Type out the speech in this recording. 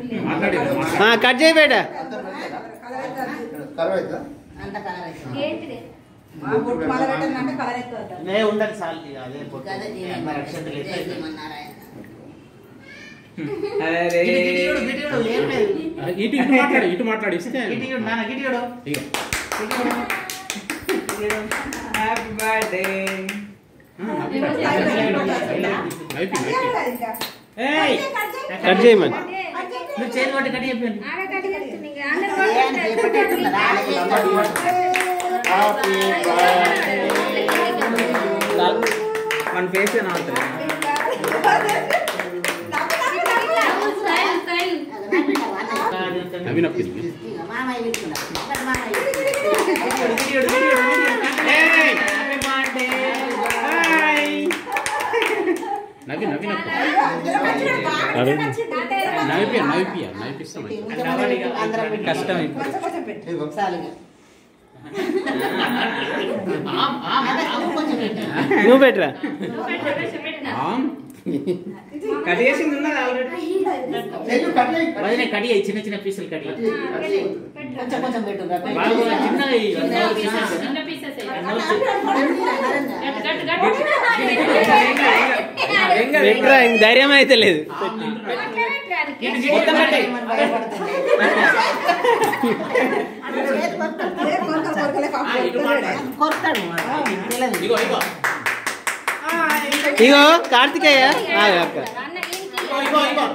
మాట్లాడి ఆ, కట్ చేయి బేట కలర్ అవుతుందా అంత కలర్ అవుతుంది. ఏంటిది మా బొట్టు మల పెట్టిందంటే కలర్ ఎక్కువ అవుతుంది. నే ఉండదు సార్ ఇక అదే పొట్టు. గదే దీని మరి అక్షంతలు ఎత్తాయి. జై శ్రీమన్నారాయణ. అరే ఇటు, ఇటు చూడు, ఇటు చూడు, ఏం లేదు. ఇటు ఇటు మాట్లాడు ఇటు మాట్లాడి ఇస్తే ఇటు చూడు, నాన్న, ఇటు చూడు. ఇగో. హ్యాపీ బర్త్డే అయిపోయింది అదే అయిపోయింది కదా ఇంకా. ఏయ్ కట్ చేయమని మీరు చేతి కొట్టి కట్ చెప్పండి ఆడ కట్ చేస్తుంది ఇంకా. అందరూ ఏ అని చేపట్టేట్టున్నదా? ఆడ చేస్తాడు. హ్యాపీ బర్త్డే మన ఫేస్ నవ్వుతుంది స్టైల్ స్టైల్ అది నా బిడ్డ, అన్నయ్య. నవ్వి నొప్పింది ఇక మామయ్య పెట్టుకున్నాడు. ఇక్కడ మామయ్య పెట్టుకున్నాడు. హ్యాపీ బర్త్డే నవ్వి నవ్వి నవ్వి అందరూ మంచిగా బాగా అరే. నచ్చింది. నవ్విపియ నవ్విపియ నవ్విపిస్తాం అందరం పెట్టుకున్నాడు. కష్టం ఇప్పుడు కొంచెం కొంచెం పెట్టు. ఇదిగో. చాలు ఇక. ఆమ్, ఆమ్, అదే, ఆమ్. కొంచెం పెట్టు. నువ్వు పెట్టరా ఆమ్. కట్ చేసింది ఉన్నది ఆల్రెడీ చెయ్యి కట్ చేయి. వదిలే కడి అయ్యి చిన్న చిన్న పీసులు కడి కొంచెం కొంచెం పెట్టు రా, పెట్టు. బాగా చిన్నగా అయ్యి. చిన్న pieces. చిన్న పీసెస్ పెట్టరా ఇంక ధైర్యం అయితే లేదు మొత్తం పెట్టేయ్. అదే పడుతుంది. చేతి కొడతాడు. ఏ కొరకలు కొరకలే పాపం కొడుతున్నాడు. కొడతాడు తెలియదు ఇగో ఇగో ఇగో కార్తికేయ ఆగు అక్క